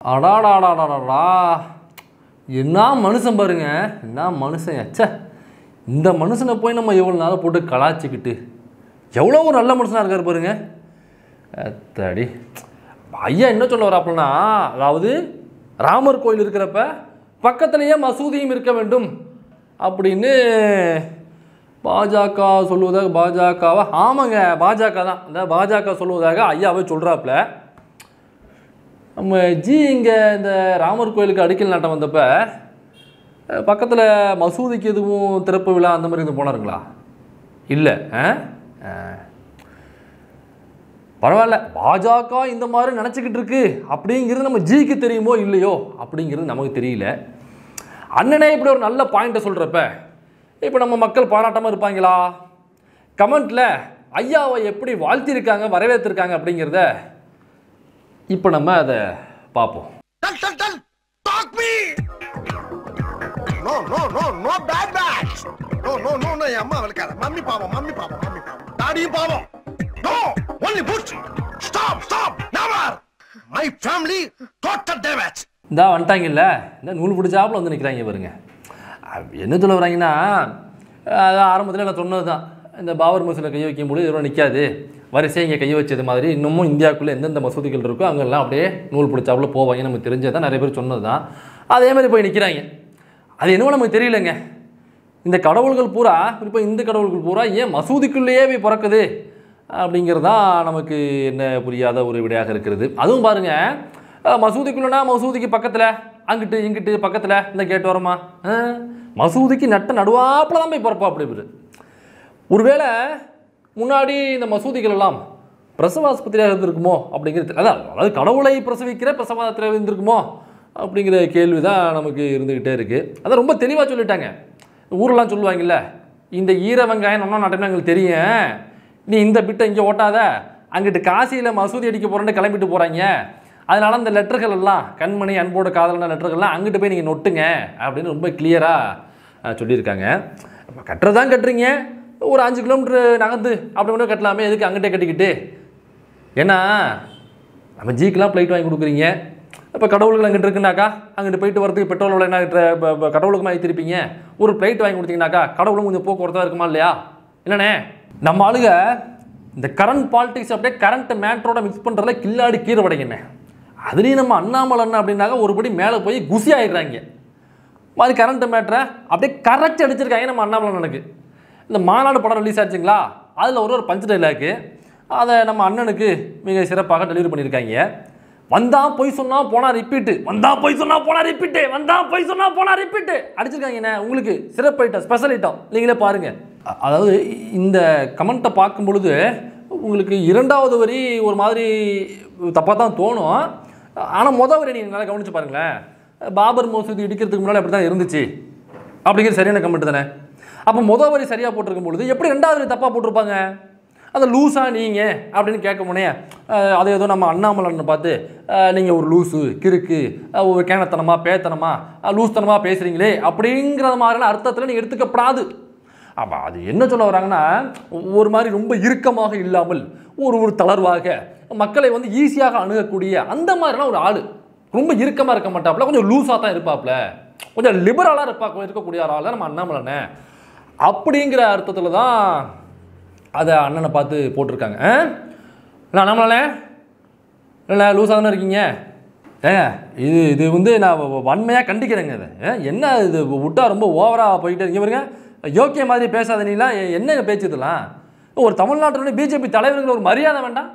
அடாடாடாடாடா என்ன மனுஷன் பாருங்க என்ன மனுஷன் ச்சே இந்த மனுஷனை போய் நம்ம எவ்வளோ நாள் போட்டு கலாச்சிக்கிட்டு எவ்வளோ ஒரு நல்ல மனுஷனாக இருக்கார் பாருங்க அத்தாடி ஐயா என்ன சொல்ல வராப்புலனா அதாவது ராமர் கோயில் இருக்கிறப்ப பக்கத்துலேயே மசூதியும் இருக்க வேண்டும் அப்படின்னு பாஜக சொல்லுவதாக பாஜகவா ஆமாங்க பாஜக தான் இந்த பாஜக சொல்லுவதாக ஐயாவே சொல்கிறாப்புல நம்ம ஜி இங்கே இந்த ராமர் கோயிலுக்கு அடிக்கல் நாட்டம் வந்தப்ப பக்கத்தில் மசூதிக்கு எதுவும் திறப்பு விழா அந்த மாதிரி எதுவும் போனாருங்களா இல்லை ஆ ஆ. பரவாயில்ல பாஜக இந்த மாதிரி நினச்சிக்கிட்டு இருக்கு அப்படிங்கிறது நம்ம ஜிக்கு தெரியுமோ இல்லையோ அப்படிங்கிறது நமக்கு தெரியல அண்ணனே இப்படி ஒரு நல்ல பாயிண்ட்டை சொல்கிறப்ப இப்போ நம்ம மக்கள் பாராட்டாமல் இருப்பாங்களா கமெண்ட்டில் ஐயாவை எப்படி வாழ்த்திருக்காங்க வரவேற்றிருக்காங்க அப்படிங்கிறத இப்போ நம்ம அதை பார்ப்போம் Tell, tell, tell! Talk me! No, no, no, no bad batch! No, no, no, no, என் அம்மா வளர்க்காத மம்மி பாவம் மம்மி பாவம் மம்மி பாவம் டாடியும் பாவம் No! Only push! Stop! Stop! Never! My family total damage! இந்தா வந்துட்டாங்கல்ல இந்த நூல் பிடிச்சாப்புல வந்து நிற்கிறாங்க பாருங்க அஹ் என்ன சொல்ல வராங்கன்னா அது ஆரம்பத்தில் நான் சொன்னது தான் இந்த பாபர் மசூதியில் கை வைக்கும்போது இதெல்லாம் நிற்காது வரிசை இங்கே கை வச்சது மாதிரி இன்னமும் இந்தியாவுக்குள்ளே எந்தெந்த மசூதிகள் இருக்கோ அங்கெல்லாம் அப்படியே நூல் பிடிச்சாப்புல போவாங்க நமக்கு தெரிஞ்சது தான் நிறைய பேர் சொன்னது தான் அதே மாதிரி போய் நிற்கிறாங்க அது என்னவோ நமக்கு தெரியலங்க இந்த கடவுள்கள் பூரா குறிப்பாக இந்து கடவுள்கள் பூரா ஏன் மசூதிக்குள்ளேயே போய் பிறக்குது அப்படிங்கிறது தான் நமக்கு என்ன புரியாத ஒரு விடையாக இருக்கிறது அதுவும் பாருங்க அஹ், மசூதிக்குள்ளனா மசூதிக்கு பக்கத்தில் அங்கிட்டு இங்கிட்டு பக்கத்தில் இந்த கேட் வரமா மசூதிக்கு நட்ட நடுவாப்பில் தான் போய் பிறப்பா அப்படி இவரு. ஒருவேளை முன்னாடி இந்த மசூதிகள் எல்லாம் பிரசவ ஆஸ்பத்திரியாக இருந்திருக்குமோ அப்படிங்கிறது அதான் அதாவது கடவுளை பிரசவிக்கிற பிரசவத்தில் இருந்திருக்குமோ அப்படிங்கிற கேள்வி தான் நமக்கு இருந்துக்கிட்டே இருக்குது அதான் ரொம்ப தெளிவாக சொல்லிட்டாங்க ஊரெல்லாம் சொல்லுவாங்கல்ல இந்த ஈர வெங்காயம் நம்ம நாட்டினா எங்களுக்கு தெரியும் நீ இந்த பிட்டை இங்கே ஓட்டாத அங்கிட்டு காசியில் மசூதி அடிக்க போகிறேன்னு கிளம்பிட்டு போகிறாங்க அதனால அந்த லெட்டர்கள் எல்லாம் கண்மணி அன்போட காதலான லெட்டர்கள்லாம் அங்கிட்டு போய் நீங்கள் நொட்டுங்க அப்படின்னு ரொம்ப கிளியராக சொல்லியிருக்காங்க அப்ப கட்டுறது தான் கட்டுறீங்க ஒரு அஞ்சு கிலோமீட்டர் நகர்ந்து அப்படி மட்டும் கட்டலாமே எதுக்கு அங்கிட்டே கட்டிக்கிட்டு ஏன்னா நம்ம ஜிக்கெலாம் ஃப்ளைட் வாங்கி கொடுக்குறீங்க இப்போ கடவுளுக்கு அங்கிட்டு இருக்குனாக்கா அங்கிட்டு போயிட்டு வரதுக்கு பெட்ரோல் விலை என்ன ட்ர- ப- ப- கடவுளுக்கு மாதிரி திருப்பீங்க ஒரு ஃப்ளைட் வாங்கி கொடுத்தீங்கனாக்கா கடவுளும் கொஞ்சம் போக்குவரத்தாக இருக்குமா இல்லையா இல்லைண்ணே நம்ம ஆளுங்க இந்த கரண்ட் பாலிடிக்ஸ் அப்படியே கரண்ட் மேட்ரோட மிக்ஸ் பண்ணுறதுல கில்லாடி கீரை உடைங்கண்ணே அதுலேயும் நம்ம அண்ணாமலை அண்ணன் அப்படின்னாக்க ஒருபடி மேலே போய் குசி ஆயிடுறாங்க மாதிரி கரண்ட் மேட்ரை அப்படியே கரெக்ட் அடிச்சிருக்காங்க நம்ம அண்ணாமலை அண்ணனுக்கு இந்த மாநாடு படம் ரிலீஸ் ஆச்சுங்களா அதில் ஒரு ஒரு பஞ்சு டைலாக்கு அதை நம்ம அண்ணனுக்கு மிக சிறப்பாக டெலிவரி பண்ணியிருக்காங்க வந்தா போய் சொன்னா போனா ரிப்பீட்டு வந்தா போய் சொன்னா போனா ரிப்பீட்டு வந்தா போய் சொன்னா போனா ரிப்பீட்டு அடிச்சிருக்காங்க என்ன உங்களுக்கு சிறப்பு ஐட்டம் ஸ்பெஷல் ஐட்டம் நீங்களே பாருங்க அ- அதாவது இந்த கமெண்ட்டை பார்க்கும் பொழுது உங்களுக்கு இரண்டாவது வரி ஒரு மாதிரி தப்பாக தான் தோணும் ஆனால் முத வரி நீங்கள் நல்லா கவனிச்சு பாருங்களேன் பாபர் மசூதி இடிக்கிறதுக்கு முன்னாடி அப்படி தான் இருந்துச்சு அப்படிங்கிறது சரியான கமெண்ட் தானே அப்போ முத வரி சரியாக போட்டிருக்கும் பொழுது எப்படி ரெண்டாவது வரி தப்பாக போட்டிருப்பாங்க அந்த லூஸா நீங்கள் அப்படின்னு கேட்க முனே அதை ஏதோ நம்ம அண்ணாமலன்னு பார்த்து நீங்கள் ஒரு லூஸு கிறுக்கு அஹ், ஒரு கேனத்தனமா பேத்தனமா அஹ், லூஸ்தனமா பேசுகிறீங்களே அப்படிங்கிற மாதிரியான அர்த்தத்தில் நீங்கள் எடுத்துக்கப்படாது அப்போ அது என்ன சொல்ல வராங்கன்னா ஒரு மாதிரி ரொம்ப இறுக்கமாக இல்லாமல் ஒரு ஒரு தளர்வாக மக்களை வந்து ஈஸியாக அணுகக்கூடிய அந்த மாதிரிலாம் ஒரு ஆள் ரொம்ப இறுக்கமாக இருக்க மாட்டாப்புல கொஞ்சம் லூஸாக தான் இருப்பாப்புல கொஞ்சம் லிபரலாக இருப்பா இருக்கக்கூடிய ஒரு ஆள் தான் நம்ம அண்ணாமலண்ணே அப்படிங்கிற அர்த்தத்தில் தான் அதை அண்ணனை பார்த்து போட்டிருக்காங்க ஆ? என்ன அண்ணாமலண்ணே இல்லை லூஸாக தானே இருக்கீங்க ஏங்க இது இது வந்து நான் வன்மையாக கண்டிக்கிறேங்க இதை ஏ, என்ன இது விட்டா ரொம்ப ஓவராக போயிட்டே இருக்கு பாருங்க யோக்கிய மாதிரி பேசாத நீலாம் எ- என்னங்க பேச்சு இதெல்லாம் ஒரு தமிழ்நாட்டில் பிஜேபி தலைவர்கள் ஒரு மரியாதை வேண்டாம்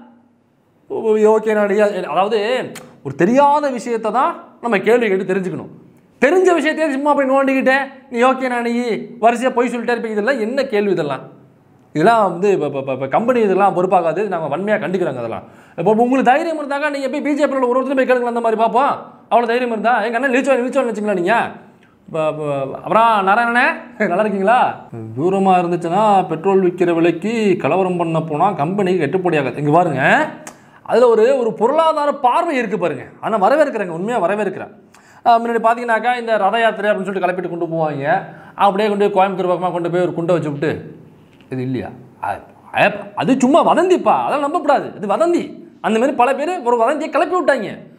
ஓகே அதாவது ஒரு தெரியாத விஷயத்தை தான் நம்ம கேள்வி கேட்டு தெரிஞ்சுக்கணும் தெரிஞ்ச விஷயத்தையே சும்மா போய் நோண்டிக்கிட்டேன் நீ ஓகே நானி வரிசையாக போய் சொல்லிட்டே இருப்பீங்க இதெல்லாம் என்ன கேள்வி இதெல்லாம் இதெல்லாம் வந்து இப்போ இப்போ இப்போ கம்பெனி இதெல்லாம் பொறுப்பாகாது நாங்கள் வன்மையாக கண்டிக்கிறோங்க அதெல்லாம் இப்போ உங்களுக்கு தைரியம் இருந்தாக்கா நீங்கள் போய் பிஜேபியில் ஒரு ஒருத்தர் போய் கேளுங்க அந்த மாதிரி பார்ப்போம் அவ்வளோ தைரியம் இருந்தா எங்கள் அண்ணன் லீச்சோ லீச்சோ வச்சுங்களா நீங்கள் இப்போ இப்போ அப்புறம் நாராயணனே நல்லா இருக்கீங்களா தூரமாக இருந்துச்சுன்னா பெட்ரோல் விற்கிற விலைக்கு கலவரம் பண்ண போனால் கம்பெனிக்கு கட்டுப்படியாகாது இங்கே பாருங்க அதில் ஒரு ஒரு பொருளாதார பார்வை இருக்குது பாருங்க ஆனால் வரவேற்கிறேங்க உண்மையாக வரவேற்கிறேன் ஆஹ் முன்னாடி பார்த்தீங்கன்னாக்கா இந்த ரத யாத்திரை அப்படின்னு சொல்லிட்டு கிளப்பிட்டு கொண்டு போவாங்க அப்படியே கொண்டு போய் கோயம்புத்தூர் பக்கமாக கொண்டு போய் ஒரு குண்டை வச்சு விட்டு இது இல்லையா அ- அ- அது சும்மா வதந்திப்பா அதெல்லாம் நம்பக்கூடாது இது வதந்தி அந்த மாதிரி பல பேர் ஒரு வதந்தியை கிளப்பி விட்டாங்க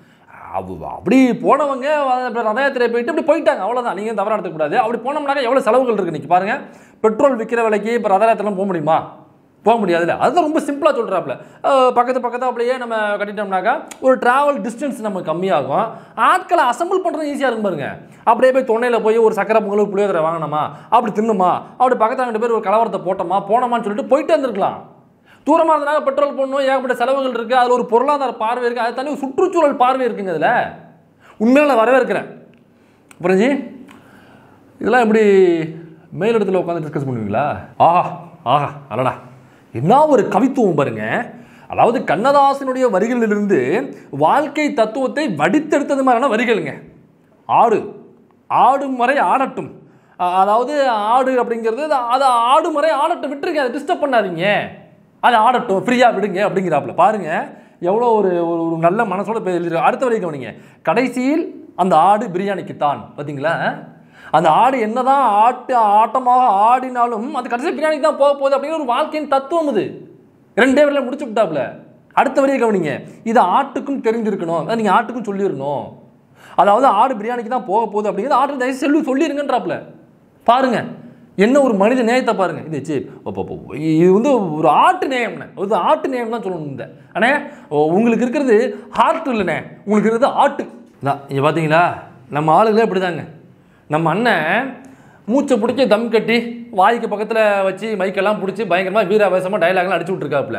அது அப்படி போனவங்க அப்புறம் ரத யாத்திரை போயிட்டு அப்படி போயிட்டாங்க அவ்வளோதான் நீங்கள் தவறாக எடுத்துக்கூடாது அப்படி போனோம்னாக்க எவ்வளோ செலவுகள் இருக்குது இன்னைக்கு பாருங்க பெட்ரோல் விற்கிற விலைக்கு இப்போ ரத யாத்திரைலாம் போக முடியுமா போக முடியாதுல்ல அதுதான் ரொம்ப சிம்பிளாக சொல்கிறாப்புல பக்கத்து பக்கத்து அப்படியே நம்ம கட்டிட்டோம்னாக்கா ஒரு டிராவல் டிஸ்டன்ஸ் நம்ம கம்மியாகும் ஆட்களை அசம்பிள் பண்ணுறது ஈஸியாக இருக்கும் பாருங்க அப்படியே போய் தொண்டையில் போய் ஒரு சக்கரை பொங்கல் புளியோதரை வாங்கினோமா அப்படி தின்னுமா அப்படி பக்கத்தில் ரெண்டு பேர் ஒரு கலவரத்தை போட்டோமா போனோமான்னு சொல்லிட்டு போயிட்டு வந்திருக்கலாம் தூரமாக இருந்தனால பெட்ரோல் போடணும் ஏகப்பட்ட செலவுகள் இருக்குது அதில் ஒரு பொருளாதார பார்வை இருக்குது அது தனி ஒரு சுற்றுச்சூழல் பார்வை இருக்குங்க அதில் உண்மையில நான் வரவேற்கிறேன் அப்புறம் ஜி இதெல்லாம் எப்படி மேல் இடத்துல உட்காந்து டிஸ்கஸ் பண்ணுவீங்களா ஆஹா ஆஹா அடடா என்ன ஒரு கவித்துவம் பாருங்க அதாவது கண்ணதாசனுடைய வரிகளிலிருந்து வாழ்க்கை தத்துவத்தை வடித்தெடுத்தது மாதிரியான வரிகளுங்க ஆடு ஆடும் வரை ஆடட்டும் அ- அதாவது ஆடு அப்படிங்கிறது அது- அது ஆடும் வரை ஆடட்டும் விட்டுருங்க அதை டிஸ்டர்ப் பண்ணாதீங்க அது ஆடட்டும் ஃப்ரீயாக விடுங்க அப்படிங்கிறாப்புல பாருங்க எவ்வளோ ஒரு ஒரு ஒரு நல்ல மனசோட போய் எழுதிருக்கு அடுத்த வரைக்கும் கவனிங்க கடைசியில் அந்த ஆடு பிரியாணிக்கு தான் பார்த்தீங்களா அந்த ஆடு என்னதான் ஆட்டு ஆட்டமாக ஆடினாலும் அது கடைசி பிரியாணிக்கு தான் போக போகுது அப்படிங்கிற ஒரு வாழ்க்கையின் தத்துவம் இது ரெண்டே வரையில முடிச்சு விட்டாப்புல அடுத்த வரையை கவனிங்க இது ஆட்டுக்கும் தெரிஞ்சிருக்கணும் அதை நீங்கள் ஆட்டுக்கும் சொல்லிடணும் அதாவது ஆடு பிரியாணிக்கு தான் போக போகுது அப்படிங்கிறது ஆட்டு தயவு செல்லு சொல்லிருங்கன்றாப்புல பாருங்க என்ன ஒரு மனித நேயத்தை பாருங்க இது சரி அப்போ, அப்போ, இது வந்து ஒரு ஆட்டு நேயம்ண்ணே இது ஆட்டு நேயம் தான் சொல்லணும் இந்த அண்ணே ஓ, உங்களுக்கு இருக்கிறது ஹார்ட் இல்லைண்ணே உங்களுக்கு இருக்கிறது ஆட்டு தான் இங்கே பார்த்தீங்களா நம்ம ஆளுங்களே இப்படிதாங்க நம்ம அண்ணன் மூச்சை பிடிச்சி தம் கட்டி வாய்க்கு பக்கத்தில் வச்சு மைக்கெல்லாம் பிடிச்சி பயங்கரமாக வீராவேசமாக டயலாக்லாம் அடிச்சு விட்ருக்காப்புல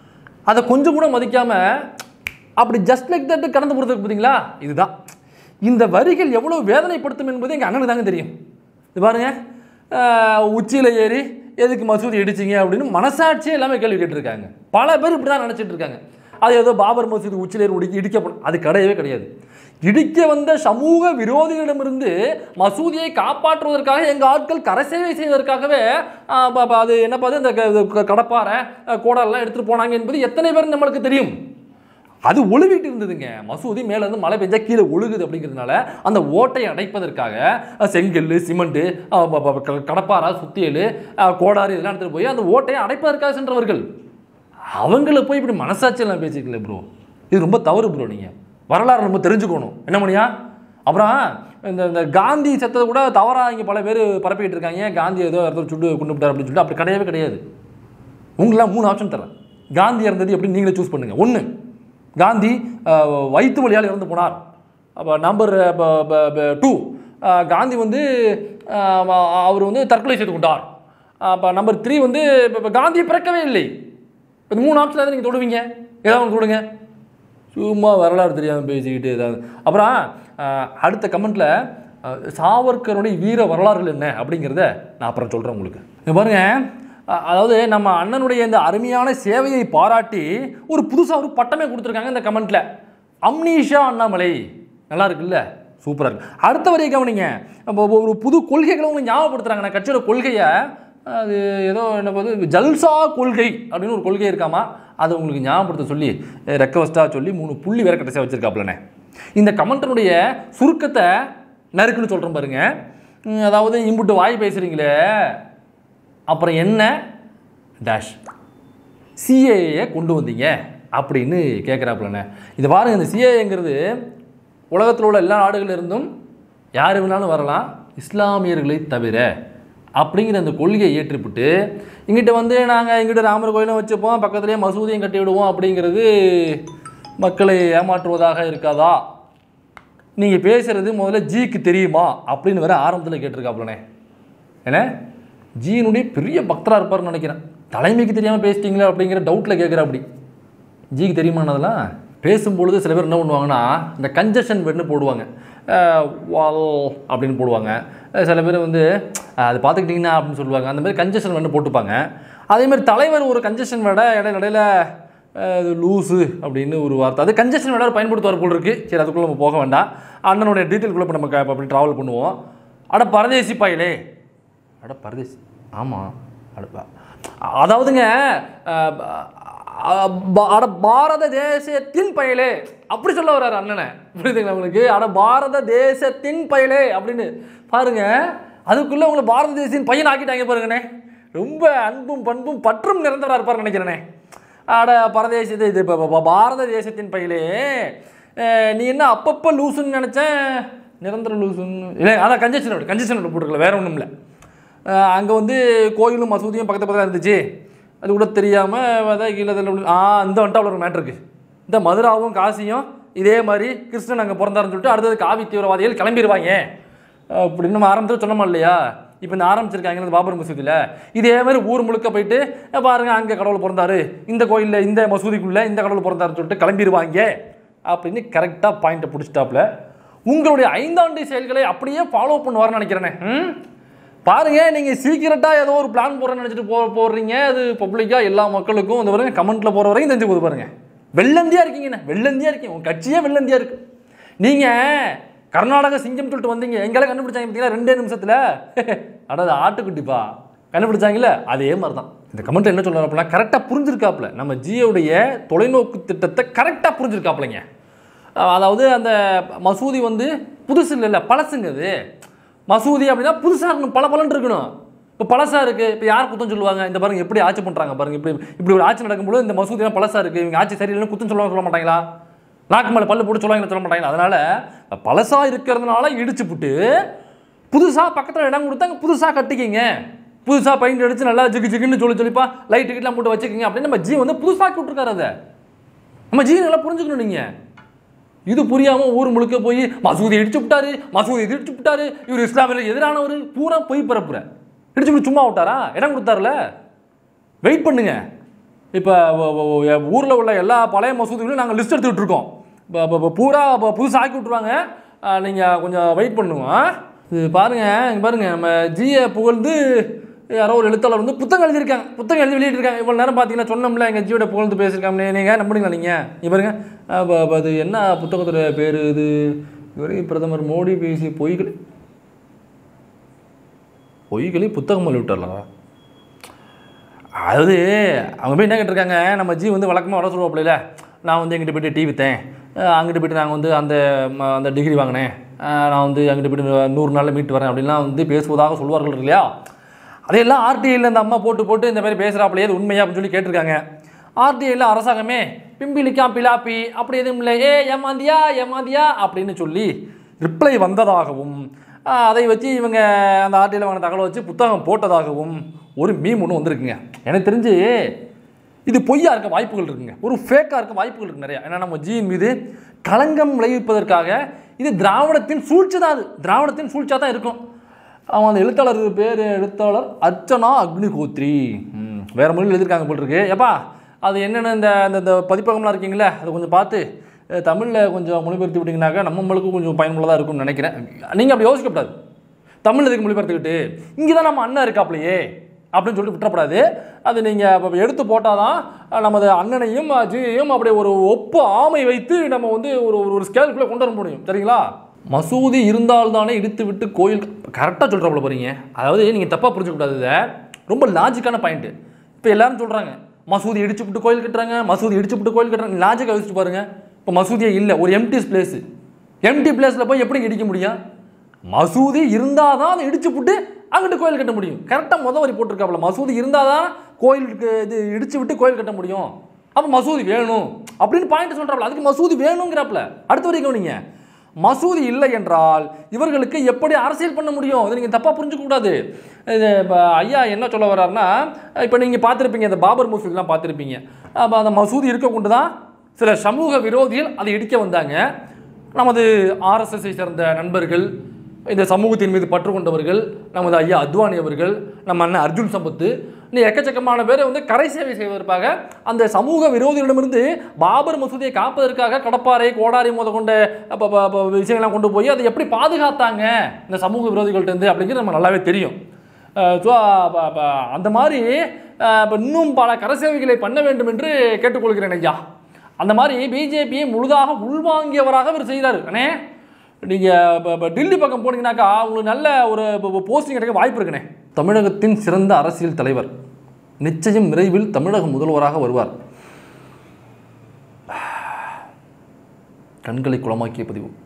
அதை கொஞ்சம் கூட மதிக்காம அப்படி ஜஸ்ட் லைக் தட்டு கடந்து போகிறதுக்கு பார்த்தீங்களா இதுதான் இந்த வரிகள் எவ்வளோ வேதனைப்படுத்தும் என்பது எங்கள் அண்ணனுக்கு தாங்க தெரியும் இது பாருங்க உச்சியில் ஏறி எதுக்கு மசூதி இடிச்சிங்க அப்படின்னு மனசாட்சியே எல்லாமே கேள்வி கேட்டிருக்காங்க பல பேர் இப்படி தான் நினச்சிட்டு இருக்காங்க அது ஏதோ பாபர் மசூதி உச்சியில் ஏறி இடிக்க இடிக்கப்படும் அது கிடையவே கிடையாது இடிக்க வந்த சமூக விரோதிகளிடமிருந்து மசூதியை காப்பாற்றுவதற்காக எங்கள் ஆட்கள் கரசேவை செய்வதற்காகவே ஆ, ப- ப- அது என்னப்பா அது இந்த க- இது க- கடப்பாரை அஹ், கோடெல்லாம் எடுத்துகிட்டு போனாங்க என்பது எத்தனை பேர் நம்மளுக்கு தெரியும் அது ஒழுகிட்டு இருந்ததுங்க மசூதி மேல இருந்து மழை பெஞ்சா கீழே ஒழுகுது அப்படிங்கிறதுனால அந்த ஓட்டை அடைப்பதற்காக அஹ், செங்கல் சிமெண்ட் கடப்பாரா சுத்தியல் அஹ், கோடாரி இதெல்லாம் எடுத்துட்டு போய் அந்த ஓட்டையை அடைப்பதற்காக சென்றவர்கள் அவங்கள போய் இப்படி மனசாட்சியெல்லாம் பேசிக்கல ப்ரோ இது ரொம்ப தவறு ப்ரோ நீங்கள் வரலாறு ரொம்ப தெரிஞ்சுக்கணும் என்ன பண்ணியா அப்புறம் இந்த இந்த காந்தி செத்ததை கூட தவறாக இங்கே பல பேர் பரப்பிக்கிட்டு இருக்காங்க காந்தி ஏதோ இடத்துல சுட்டு கொண்டு விட்டார் அப்படின்னு சொல்லிட்டு அப்படி கிடையவே கிடையாது உங்களெலாம் மூணு ஆப்ஷன் தரேன் காந்தி இறந்தது எப்படி நீங்களே சூஸ் பண்ணுங்க ஒன்று காந்தி அஹ், வயிற்று வலியால் இறந்து போனார் அப்போ நம்பர் டூ காந்தி வந்து அஹ், அவர் வந்து தற்கொலை செய்து கொண்டார் அப்போ நம்பர் த்ரீ வந்து இப்ப- இப்ப காந்தி பிறக்கவே இல்லை இப்ப இந்த மூணு ஆப்ஷன் நீங்கள் தொடுவீங்க ஏதாவது ஒன்று தொடுங்க சும்மா வரலாறு தெரியாமல் பேசிக்கிட்டு ஏதாவது அப்புறம் அஹ், அடுத்த கமெண்ட்ல சாவர்கருடைய வீர வரலாறுகள் என்ன அப்படிங்கிறத நான் அப்புறம் சொல்கிறேன் உங்களுக்கு இங்க பாருங்க அ- அதாவது நம்ம அண்ணனுடைய இந்த அருமையான சேவையை பாராட்டி ஒரு புதுசாக ஒரு பட்டமே கொடுத்துருக்காங்க இந்த கமெண்ட்ல அம்னீஷா அண்ணாமலை நல்லா இருக்குல்ல சூப்பராக இருக்கு அடுத்த வரையை கவனிங்க அப்போ ஒரு புது கொள்கைகளை உங்களுக்கு ஞாபகப்படுத்துறாங்க நான் கட்சியோட கொள்கையை அது ஏதோ என்ன பார்த்து ஜல்சா கொள்கை அப்படின்னு ஒரு கொள்கை இருக்காமா அதை உங்களுக்கு ஞாபகப்படுத்த சொல்லி ரெக்வஸ்ட்டாக சொல்லி மூணு புள்ளி வேற கடைசியாக வச்சிருக்காப்லண்ணே இந்த கமெண்ட்டனுடைய சுருக்கத்தை நறுக்குன்னு சொல்கிறேன் பாருங்க உம், அதாவது இம்புட்டு வாய் பேசுகிறீங்களே அப்புறம் என்ன டேஷ் சிஏஏ கொண்டு வந்தீங்க அப்படின்னு கேட்குறாப்புலண்ணே இது பாருங்க இந்த சிஏஏங்கிறது உலகத்தில் உள்ள எல்லா நாடுகளில் இருந்தும் யார் வேணாலும் வரலாம் இஸ்லாமியர்களை தவிர அப்படிங்கிற அந்த கொள்கையை ஏற்றிவிட்டு இங்கிட்ட வந்து நாங்கள் இங்கிட்ட ராமர் கோயிலும் வச்சுப்போம் பக்கத்துலேயே மசூதியும் கட்டி விடுவோம் அப்படிங்கிறது மக்களை ஏமாற்றுவதாக இருக்காதா நீங்கள் பேசுகிறது முதல்ல ஜிக்கு தெரியுமா அப்படின்னு வேற ஆரம்பத்தில் கேட்டிருக்காப்புலண்ணே ஏன்னா ஜீனுடைய பெரிய பக்தராக இருப்பார்னு நினைக்கிறேன் தலைமைக்கு தெரியாமல் பேசிட்டீங்களா அப்படிங்கிற டவுட்டில் கேட்குற அப்படி ஜிக்கு தெரியுமானதெல்லாம் பேசும்பொழுது சில பேர் என்ன பண்ணுவாங்கன்னா இந்த கன்ஜஷன் வேர்டுன்னு போடுவாங்க அஹ் வால் அப்படின்னு போடுவாங்க அஹ் சில பேர் வந்து அஹ் அது பார்த்துக்கிட்டிங்கன்னா அப்படின்னு சொல்லுவாங்க அந்த மாதிரி கன்ஜஷன் வேர்டு போட்டுப்பாங்க அதே மாதிரி தலைவர் ஒரு கன்ஜஷன் வேர்டை இடையில இடையில அஹ் இது லூஸு அப்படின்னு ஒரு வார்த்தை அது கன்ஜஷன் வேர்டை பயன்படுத்துவார் போல் இருக்குது சரி அதுக்குள்ளே நம்ம போக வேண்டாம் அண்ணனுடைய டீட்டெயில்குள்ளே இப்போ நம்ம க- அப்படி ட்ராவல் பண்ணுவோம் அட பரதேசி பாயிலே அட பரதேசி ஆமாம் அட ப- அதாவதுங்க அஹ், அஹ், ப- அட பாரத தேசத்தின் பயலே அப்படி சொல்ல வர்றாரு அண்ணனை புரியுதுங்களா உங்களுக்கு அட பாரத தேசத்தின் பயலே அப்படின்னு பாருங்க அதுக்குள்ள உங்களை பாரத தேசத்தின் பையன் ஆக்கிட்டாங்க பாருங்கண்ணே ரொம்ப அன்பும் பண்பும் பற்றும் நிரந்தரா இருப்பார் நினைக்கிறேனே அட பரதேசத்தை இது இப்போ பாரத தேசத்தின் பையிலே அஹ், நீ என்ன அப்பப்போ லூசுன்னு நினச்சேன் நிரந்தர லூசுன்னு இல்லை அதான் கஞ்சஷன் ரோடு கஞ்சஷன் ரோடு போட்டுருக்கல வேற ஒன்றும் இல்லை அங்கே வந்து கோயிலும் மசூதியும் பக்கத்து பக்கத்தில் இருந்துச்சு அது கூட தெரியாமல் அதான் கீழே தள்ள ஆ இந்த வந்துட்டு அவ்வளோ ஒரு மேட்ரு இருக்குது இந்த மதுராவும் காசியும் இதே மாதிரி கிருஷ்ணன் அங்கே பிறந்தாருன்னு சொல்லிட்டு அடுத்தது காவி தீவிரவாதிகள் கிளம்பிடுவாங்க அப்படின்னு நம்ம ஆரம்பத்தில் சொன்னோமா இல்லையா இப்போ இந்த ஆரம்பிச்சிருக்காங்க இந்த பாபர் மசூதியில் இதே மாதிரி ஊர் முழுக்க போயிட்டு "அஹ் பாருங்க அங்கே கடவுள் பிறந்தாரு இந்த கோயிலில் இந்த மசூதிக்குள்ளே இந்த கடவுள் பிறந்தாருன்னு சொல்லிட்டு கிளம்பிடுவாங்க அப்படின்னு கரெக்டாக பாயிண்ட்டை பிடிச்சிட்டாப்புல உங்களுடைய ஐந்தாண்டு செயல்களை அப்படியே ஃபாலோ பண்ணுவார்னு நினைக்கிறேனே ம் பாருங்க நீங்க சீக்கிரட்டா ஏதோ ஒரு பிளான் போடுறேன்னு நினைச்சிட்டு போ போடுறீங்க அது பப்ளிக்கா எல்லா மக்களுக்கும் இந்த பாருங்க கமெண்ட்ல போற வரைக்கும் தெரிஞ்சு போகுது பாருங்க வெள்ளந்தியா இருக்கீங்கண்ணே வெள்ளந்தியா இருக்கீங்க உங்க கட்சியே வெள்ளந்தியா இருக்கு நீங்க கர்நாடக சிங்கம் சொல்லிட்டு வந்தீங்க எங்கெல்லாம் கண்டுபிடிச்சாங்க பார்த்தீங்களா ரெண்டே நிமிஷத்துல அதாவது ஆட்டுக்குட்டிப்பா கண்டுபிடிச்சாங்கல்ல அதே மாதிரி தான் இந்த கமெண்ட் என்ன சொல்றாரு அப்படின்னா கரெக்டாக புரிஞ்சிருக்காப்புல நம்ம ஜியோடைய தொலைநோக்கு திட்டத்தை கரெக்டாக புரிஞ்சிருக்காப்புலங்க அஹ் அதாவது அந்த மசூதி வந்து புதுசு இல்லைல்ல பழசுங்க அது மசூதி அப்படின்னா புதுசாக இருக்கணும் பல பலன் இருக்கணும் இப்போ பழசாக இருக்குது இப்போ யார் குத்தம் சொல்லுவாங்க இந்த பாருங்க எப்படி ஆட்சி பண்ணுறாங்க பாருங்க இப்படி இப்படி ஒரு ஆட்சி நடக்கும்போது இந்த மசூதிலாம் பழசாக இருக்குது இவங்க ஆட்சி சரியில்லைன்னு குத்தம் சொல்லுவாங்க சொல்ல மாட்டாங்களா நாக்கு மேலே பல்லு போட்டு சொல்லுவாங்க சொல்ல மாட்டாங்களா அதனால் பழசாக இருக்கிறதுனால இடிச்சு புட்டு புதுசாக பக்கத்தில் இடம் கொடுத்தாங்க புதுசாக கட்டிக்கிங்க புதுசாக பெயிண்ட் அடிச்சு நல்லா ஜிகு ஜிகுன்னு சொல்லி சொல்லிப்பா லைட் கிட்டலாம் போட்டு வச்சுக்கிங்க அப்படின்னு நம்ம ஜி வந்து புதுசாக்கி விட்ருக்காரு அதை நம்ம ஜி நல்லா புரிஞ்சுக்கணும் நீங்கள் இது புரியாம ஊர் முழுக்க போய் மசூதி இடிச்சு விட்டாரு மசூதி இடிச்சு விட்டாரு இவர் இஸ்லாமியில் எதிரானவர் பூரா போய் பரப்புற இடிச்சு விட்டு சும்மா விட்டாரா இடம் கொடுத்தாருல வெயிட் பண்ணுங்க இப்போ ஊரில் உள்ள எல்லா பழைய மசூதிகளையும் நாங்கள் லிஸ்ட் எடுத்துக்கிட்டு இருக்கோம் இப்போ- இப்போ- இப்போ பூரா இப்போ புதுசாக ஆக்கி விட்ருவாங்க நீங்கள் கொஞ்சம் வெயிட் பண்ணுவோம் இது பாருங்க இங்க பாருங்க நம்ம ஜியை புகழ்ந்து யாரோ ஒரு எழுத்தாளர் வந்து புத்தகம் எழுதியிருக்காங்க புத்தகம் எழுதி வெளியிட்டிருக்காங்க இவ்வளோ நேரம் பார்த்தீங்கன்னா சொன்னோம்ல எங்கள் ஜியோட புகழ்ந்து பேசியிருக்காங்க நீங்கள் நம்புறீங்களா நீங்கள் இங்க பாருங்க அப்ப- அப்ப அது என்ன புத்தகத்தோட பேர் இது இவரே பிரதமர் மோடி பேசி பொய்கள் பொய்களி புத்தகம் எழுதி விட்டார்லா அதாவது அவங்க போய் என்ன கேட்டிருக்காங்க நம்ம ஜி வந்து வழக்கமாக வர சொல்லுவாப்புல நான் வந்து எங்கிட்ட போயிட்டு டீ விற்றேன் அஹ் அங்கிட்டு போயிட்டு நாங்கள் வந்து அந்த ம- அந்த டிகிரி வாங்கினேன் அஹ் நான் வந்து அங்கிட்டு போயிட்டு நூறு நாளில் மீட்டு வரேன் அப்படின்லாம் வந்து பேசுவதாக சொல்வார்கள் இல்லையா அதையெல்லாம் ஆர்டிஐயில் இந்த அம்மா போட்டு போட்டு இந்த மாதிரி பேசுகிறாப்புலையே அது உண்மையா அப்படின்னு சொல்லி கேட்டிருக்காங்க ஆர்டிஐயில் அரசாங்கமே பிம்பிலிக்கா பிலாப்பி அப்படி எதுவும் இல்லை ஏ ஏமாந்தியா ஏமாந்தியா அப்படின்னு சொல்லி ரிப்ளை வந்ததாகவும் ஆஹ் அதை வச்சு இவங்க அந்த ஆர்டிஐயில் வாங்கின தகவலை வச்சு புத்தகம் போட்டதாகவும் ஒரு மீம் ஒன்று வந்திருக்குங்க எனக்கு தெரிஞ்சு இது பொய்யா இருக்க வாய்ப்புகள் இருக்குங்க ஒரு ஃபேக்காக இருக்க வாய்ப்புகள் இருக்கு நிறையா ஏன்னா நம்ம ஜியின் மீது களங்கம் விளைவிப்பதற்காக இது திராவிடத்தின் சூழ்ச்சி தான் அது திராவிடத்தின் சூழ்ச்சியாக தான் இருக்கும் அவன் அந்த எழுத்தாளர் பேர் எழுத்தாளர் அர்ச்சனா அக்னிஹோத்ரி ம், வேற மொழியில் எழுதியிருக்காங்க போல் இருக்கு ஏப்பா அது என்னென்ன இந்த இந்த- இந்த பதிப்பகம்லாம் இருக்கீங்களே அதை கொஞ்சம் பார்த்து தமிழில் கொஞ்சம் மொழிபெயர்த்து விட்டிங்கனாக்கா நம்ம நம்மளுக்கும் கொஞ்சம் பயனுள்ளதாக இருக்கும்னு நினைக்கிறேன் நீங்கள் அப்படி யோசிக்கக்கூடாது தமிழ் இதுக்கு மொழிபெயர்த்துக்கிட்டு இங்கே தான் நம்ம அண்ணன் இருக்காப்லையே அப்படின்னு சொல்லிட்டு விட்டுறப்படாது அது நீங்கள் இப்போ எடுத்து போட்டால் தான் நமது அண்ணனையும் ஜியையும் அப்படி ஒரு ஒப்பு ஆமை வைத்து நம்ம வந்து ஒரு ஒரு- ஒரு ஸ்கேலுக்குள்ளே கொண்டு வர முடியும் சரிங்களா மசூதி இருந்தால்தானே இடித்து விட்டு கோயில் கரெக்டாக சொல்கிறப்பல போகிறீங்க அதாவது நீங்கள் தப்பாக புரிஞ்சுக்கூடாது இதை ரொம்ப லாஜிக்கான பாயிண்ட்டு இப்போ எல்லாரும் சொல்கிறாங்க மசூதி இடிச்சு விட்டு கோயில் கட்டுறாங்க மசூதி இடிச்சு விட்டு கோயில் கட்டுறாங்க லாஜிக்காக யோசிச்சு பாருங்க இப்போ மசூதியே இல்லை ஒரு எம்டி பிளேஸ் எம்டி பிளேஸில் போய் எப்படி இடிக்க முடியும் மசூதி இருந்தால் தான் அதை இடிச்சு விட்டு அங்கிட்டு கோயில் கட்ட முடியும் கரெக்டாக முத வரி போட்டிருக்காப்புல மசூதி இருந்தால் தான் கோயிலுக்கு இது இடிச்சு விட்டு கோயில் கட்ட முடியும் அப்போ மசூதி வேணும் அப்படின்னு பாயிண்ட் சொல்கிறாப்புல அதுக்கு மசூதி வேணுங்கிறாப்புல அடுத்த வரைக்கும் கவனிங்க மசூதி இல்லை என்றால் இவர்களுக்கு எப்படி அரசியல் பண்ண முடியும் இதை நீங்கள் தப்பாக புரிஞ்சுக்க கூடாது இது இப்போ ஐயா என்ன சொல்ல வர்றாருன்னா இப்போ நீங்கள் பார்த்துருப்பீங்க இந்த பாபர் மசூதிலாம் பார்த்துருப்பீங்க அப்போ அந்த மசூதி இருக்க கொண்டு தான் சில சமூக விரோதிகள் அதை இடிக்க வந்தாங்க நமது ஆர்எஸ்எஸ்ஐ சேர்ந்த நண்பர்கள் இந்த சமூகத்தின் மீது பற்று கொண்டவர்கள் நமது ஐயா அத்வானி அவர்கள் நம்ம அண்ணன் அர்ஜுன் சம்பத்து இன்னும் எக்கச்சக்கமான பேர் வந்து கரை சேவை செய்வதற்காக அந்த சமூக விரோதிகளிடமிருந்து பாபர் மசூதியை காப்பதற்காக கடப்பாறை கோடாரி முத கொண்ட அப்ப- அப்ப- அப்ப விஷயங்கள்லாம் கொண்டு போய் அதை எப்படி பாதுகாத்தாங்க இந்த சமூக விரோதிகள்ட்ட இருந்து அப்படிங்கிறது நம்ம நல்லாவே தெரியும் ஸோ அந்த மாதிரி அஹ், இப்ப இன்னும் பல கரசேவைகளை பண்ண வேண்டும் என்று கேட்டுக்கொள்கிறேன் ஐயா அந்த மாதிரி பிஜேபியை முழுதாக உள்வாங்கியவராக இவர் செய்கிறாரு அண்ணே நீங்கள் இப்போ இப்போ டெல்லி பக்கம் போனீங்கன்னாக்கா உங்களுக்கு நல்ல ஒரு போஸ்டிங் கிடைக்க வாய்ப்பு இருக்குண்ணே தமிழகத்தின் சிறந்த அரசியல் தலைவர் நிச்சயம் விரைவில் தமிழக முதல்வராக வருவார் கண்களை குளமாக்கிய பதிவு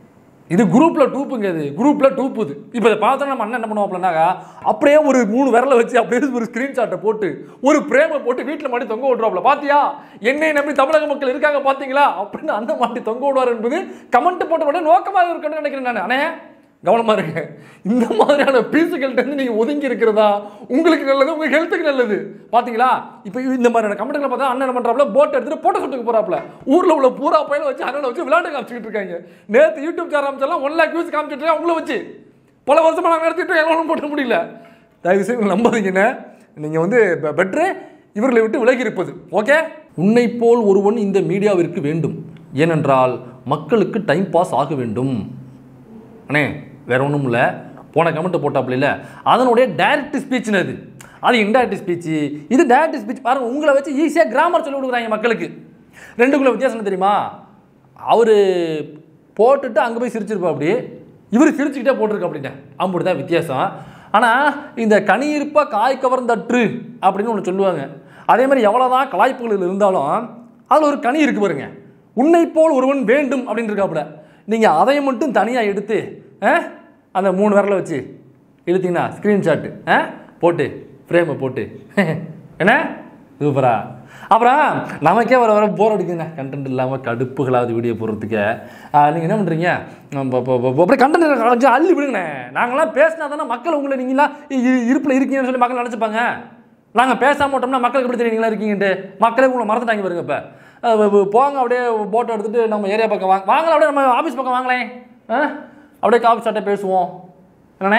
இது குரூப்ல டூப்புங்க இது குரூப்ல டூப் இது இப்போ இதை பார்த்தா நம்ம அண்ணன் என்ன பண்ணுவோம்னாக்கா அப்படியே ஒரு மூணு விரலை வச்சு அப்படியே ஒரு ஸ்கிரீன்ஷாட்டை போட்டு ஒரு பிரேமை போட்டு வீட்டில் மாட்டி தொங்க விட்றாப்ல பாத்தியா என்னை நம்பி தமிழக மக்கள் இருக்காங்க பாத்தீங்களா அப்படின்னு அந்த மாட்டி தொங்க விடுவார் என்பது கமெண்ட் போட்ட உடனே நோக்கமாக இருக்குன்னு நினைக்கிறேன் நான் அண்ணே கவனமா இருங்க இந்த மாதிரியான பீஸுகள்ட்ட இருந்து நீங்க ஒதுங்கி இருக்கிறதா உங்களுக்கு நல்லது உங்க ஹெல்த்துக்கு நல்லது பாத்தீங்களா இப்போ இந்த மாதிரியான கமெண்ட்களை பார்த்தா அண்ணன் என்ன பண்றாப்ல போட்டோ எடுத்துட்டு போட்டோ ஷூட்டுக்கு போறாப்ல ஊர்ல உள்ள பூரா பையனை வச்சு அண்ணனை வச்சு விளையாட்டு காமிச்சிட்டு இருக்காங்க நேத்து யூடியூப் சேனல் அமைச்செல்லாம் ஒன் லேக் வியூஸ் காமிச்சிட்டு இருக்காங்க உங்களை வச்சு பல வருஷமா நாங்கள் நடத்திட்டு எல்லாம் போட முடியல தயவு செய்து நம்பாதீங்கண்ணே நீங்க வந்து பெட்ரு இவர்களை விட்டு விலகி இருப்பது ஓகே உன்னை போல் ஒருவன் இந்த மீடியாவிற்கு வேண்டும் ஏனென்றால் மக்களுக்கு டைம் பாஸ் ஆக வேண்டும் அண்ணே வேற ஒன்றும் இல்லை போன கமெண்ட் போட்டாப்புல இல்லை அதனுடைய டைரக்ட் ஸ்பீச்னு அது அது இன்டைரக்ட் ஸ்பீச் இது டைரக்ட் ஸ்பீச் பாருங்க உங்களை வச்சு ஈஸியாக கிராமர் சொல்லி கொடுக்குறாங்க மக்களுக்கு ரெண்டுக்குள்ள வித்தியாசம் என்ன தெரியுமா அவர் போட்டுட்டு அங்கே போய் சிரிச்சிருப்பா அப்படி இவர் சிரிச்சுக்கிட்டே போட்டிருக்க அப்படின்ட்டு அப்படி தான் வித்தியாசம் ஆனால் இந்த கனி இருப்பா காய் கவர்ந்தற்று அப்படின்னு ஒன்று சொல்லுவாங்க அதே மாதிரி எவ்வளோதான் கலாய்ப்புகள் இருந்தாலும் அதில் ஒரு கனி இருக்கு பாருங்க உன்னை போல் ஒருவன் வேண்டும் அப்படின்னு இருக்காப்புல நீங்கள் அதை மட்டும் தனியாக எடுத்து ஆ, அந்த மூணு விரலை வச்சு இழுத்தீங்கன்னா ஸ்க்ரீன்ஷாட்டு ஆ போட்டு ஃப்ரேமை போட்டு என்ன சூப்பரா அப்புறம் நமக்கே வர வர போர் அடிக்குங்க கண்டென்ட் இல்லாமல் கடுப்புகளாவது வீடியோ போடுறதுக்கு நீங்கள் என்ன பண்ணுறீங்க அப்படியே கண்டென்ட் அள்ளி விடுங்கண்ணே நாங்களாம் பேசினா தானே மக்கள் உங்களை நீங்களாம் இருப்பில் இருக்கீங்கன்னு சொல்லி மக்கள் நினச்சிப்பாங்க நாங்கள் பேசாம மாட்டோம்னா மக்களுக்கு எப்படி தெரியும் நீங்களா இருக்கீங்கன்ட்டு மக்களே உங்களை மறந்துட்டாங்க பாருங்க இப்போ போங்க அப்படியே போட்டோ எடுத்துட்டு நம்ம ஏரியா பக்கம் வாங்க வாங்கலாம் அப்படியே நம்ம ஆஃபீஸ் பக்கம் வாங்களேன் ஆ அப்படியே காஃபி சாட்டை பேசுவோம் என்னண்ணே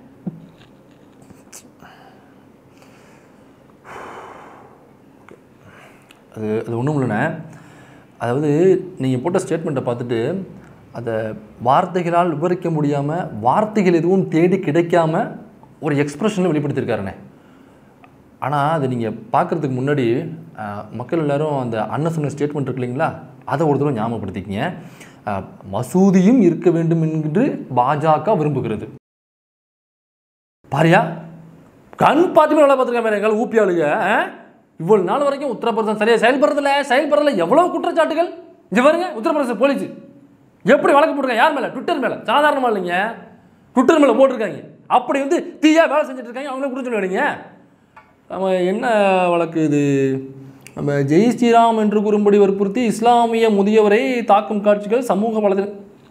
அது அது ஒன்றும் இல்லைண்ணே அதாவது நீங்கள் போட்ட ஸ்டேட்மெண்ட்டை பார்த்துட்டு அதை வார்த்தைகளால் விவரிக்க முடியாமல் வார்த்தைகள் எதுவும் தேடி கிடைக்காம ஒரு எக்ஸ்பிரஷனில் வெளிப்படுத்தியிருக்காருண்ணே ஆனால் அதை நீங்கள் பார்க்குறதுக்கு முன்னாடி அஹ், மக்கள் எல்லாரும் அந்த அண்ணன் சொன்ன ஸ்டேட்மெண்ட் இருக்கு இல்லைங்களா அதை ஒரு தடவை ஞாபகப்படுத்திக்கங்க அஹ், மசூதியும் இருக்க வேண்டும் என்று பாஜக விரும்புகிறது பாரியா கண் பார்த்துமே வேலை பார்த்துருக்கேன் எங்கள் ஊப்பி ஆளுங்க அஹ்? இவ்வளவு நாள் வரைக்கும் உத்தரப்பிரதேசம் சரியா செயல்படுறதில்ல செயல்படுறதில்ல எவ்வளோ குற்றச்சாட்டுகள் இங்க பாருங்க உத்தரப்பிரதேச போலீஸ் எப்படி வழக்கு போட்டிருக்காங்க யார் மேலே ட்விட்டர் மேலே சாதாரணமாக இல்லைங்க ட்விட்டர் மேலே போட்டிருக்காங்க அப்படி வந்து தீயா வேலை செஞ்சுட்டு இருக்காங்க அவங்கள குற்றம் சொல்லுவீங்க நம்ம என்ன வழக்கு இது நம்ம ஜெய் ஸ்ரீராம் என்று கூறும்படி வற்புறுத்தி இஸ்லாமிய முதியவரை தாக்கும் காட்சிகள் சமூக வலது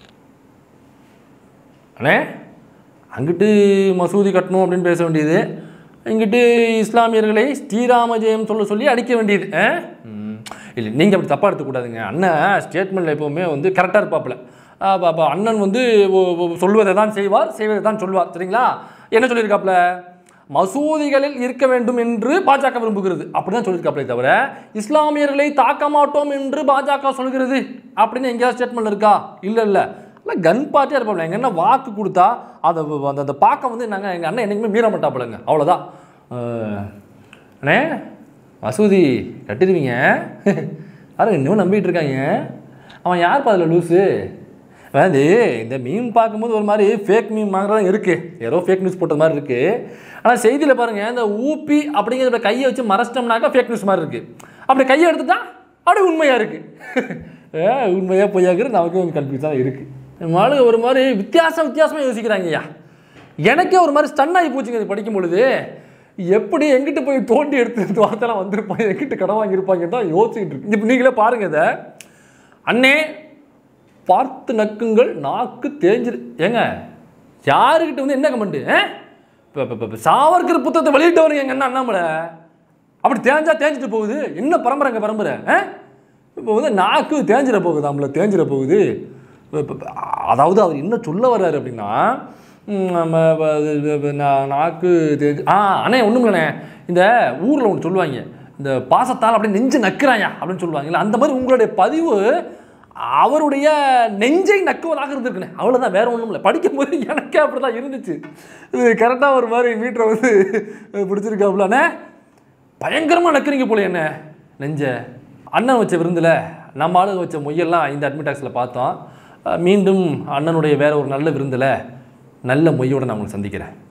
அண்ணே அங்கிட்டு மசூதி கட்டணும் அப்படின்னு பேச வேண்டியது இங்கிட்டு இஸ்லாமியர்களை ஸ்ரீராம ஜெயம் சொல்ல சொல்லி அடிக்க வேண்டியது ஆ? ம். இல்லை நீங்கள் அப்படி தப்பாக எடுத்துக்கூடாதுங்க அண்ணன் ஸ்டேட்மெண்ட்டில் எப்போவுமே வந்து கரெக்டாக இருப்பாப்புல அப்போ அப்போ அண்ணன் வந்து ஒ- ஒ- சொல்வதை தான் செய்வார் செய்வதை தான் சொல்வார் சரிங்களா என்ன சொல்லியிருக்காப்புல மசூதிகளில் இருக்க வேண்டும் என்று பாஜக விரும்புகிறது அப்படி தான் சொல்லியிருக்காப்புலே தவிர இஸ்லாமியர்களை தாக்க மாட்டோம் என்று பாஜக சொல்கிறது அப்படின்னு எங்கேயாவது ஸ்டேட்மெண்ட் இருக்கா இல்லை இல்லை இல்லை கன் பார்ட்டியாக இருப்பாங்க எங்கள் அண்ணன் வாக்கு கொடுத்தா அதை அந்த அந்த பாக்கம் வந்து நாங்கள் எங்கள் அண்ணன் என்றைக்குமே மீற மாட்டாப்புலங்க அவ்வளோதான் அஹ், அண்ணே மசூதி கட்டிடுவீங்க யாரும் இன்னும் நம்பிட்டு இருக்காங்க அவன் யார் அதில் லூஸு அதாவது இந்த மீன் பார்க்கும்போது ஒரு மாதிரி ஃபேக் மீன் வாங்குறதா இருக்குது ஏதோ ஃபேக் நியூஸ் போட்ட மாதிரி இருக்குது ஆனால் செய்தியில் பாருங்கள் இந்த ஊப்பி அப்படிங்கிறத கையை வச்சு மறைச்சிட்டோம்னாக்கா ஃபேக் நியூஸ் மாதிரி இருக்குது அப்படி கையை எடுத்துட்டா அப்படியே உண்மையாக இருக்குது உண்மையாக பொய்யாக்குறது நமக்கு கொஞ்சம் கன்ஃபியூஸாக இருக்குது ஆளுங்க ஒரு மாதிரி வித்தியாசம் வித்தியாசமாக யோசிக்கிறாங்க ஐயா எனக்கே ஒரு மாதிரி ஸ்டன் ஆகி போச்சுங்க இது படிக்கும் பொழுது எப்படி எங்கிட்ட போய் தோண்டி எடுத்து இந்த வார்த்தைலாம் வந்திருப்பாங்க எங்கிட்ட கடன் வாங்கியிருப்பாங்க தான் யோசிச்சுட்டு இருக்கு இப்போ நீங்களே பாருங்க இதை அண்ணே பார்த்து நக்குங்கள் நாக்கு தேஞ்சிரு ஏங்க யாருக்கிட்ட வந்து என்ன கமெண்ட் இப்போ சாவர்கர் புத்தகத்தை வெளியிட்டவருங்க எங்க அண்ணா அண்ணாமலை அப்படி தேஞ்சா தேஞ்சிட்டு போகுது என்ன பரம்பரைங்க பரம்பரை ஆ? இப்போ வந்து நாக்கு தேஞ்சிட போகுது நம்மள தேஞ்சிட போகுது இப்ப- இப்ப- இப்ப அதாவது அவர் என்ன சொல்ல வர்றாரு அப்படின்னா ம், நம்ம வ- இது- இது நா- நாக்கு தேஞ்சு ஆ அண்ணே ஒன்றும் இல்லைண்ணே இந்த ஊரில் ஒன்று சொல்லுவாங்க இந்த பாசத்தால் அப்படியே நெஞ்சு நக்குறாயா அப்படின்னு சொல்லுவாங்கல்ல அந்த மாதிரி உங்களுடைய பதிவு அவருடைய நெஞ்சை நக்குவதாக இருந்திருக்குண்ணே அவ்வளோதான் வேற ஒன்றும் இல்லை படிக்கும்போது எனக்கே அப்படி தான் இருந்துச்சு இது கரெக்டாக ஒரு மாதிரி மீட்டரை வந்து பிடிச்சிருக்காப்புலண்ணே பயங்கரமாக நக்குறீங்க போல என்ன நெஞ்ச அண்ணன் வச்ச விருந்தில் நம்ம ஆளுங்க வச்ச மொய்யெல்லாம் இந்த அட்மிடாக்ஸில் பார்த்தோம் அஹ் மீண்டும் அண்ணனுடைய வேற ஒரு நல்ல விருந்தில் நல்ல மொய்யோடு நான் உங்களை சந்திக்கிறேன்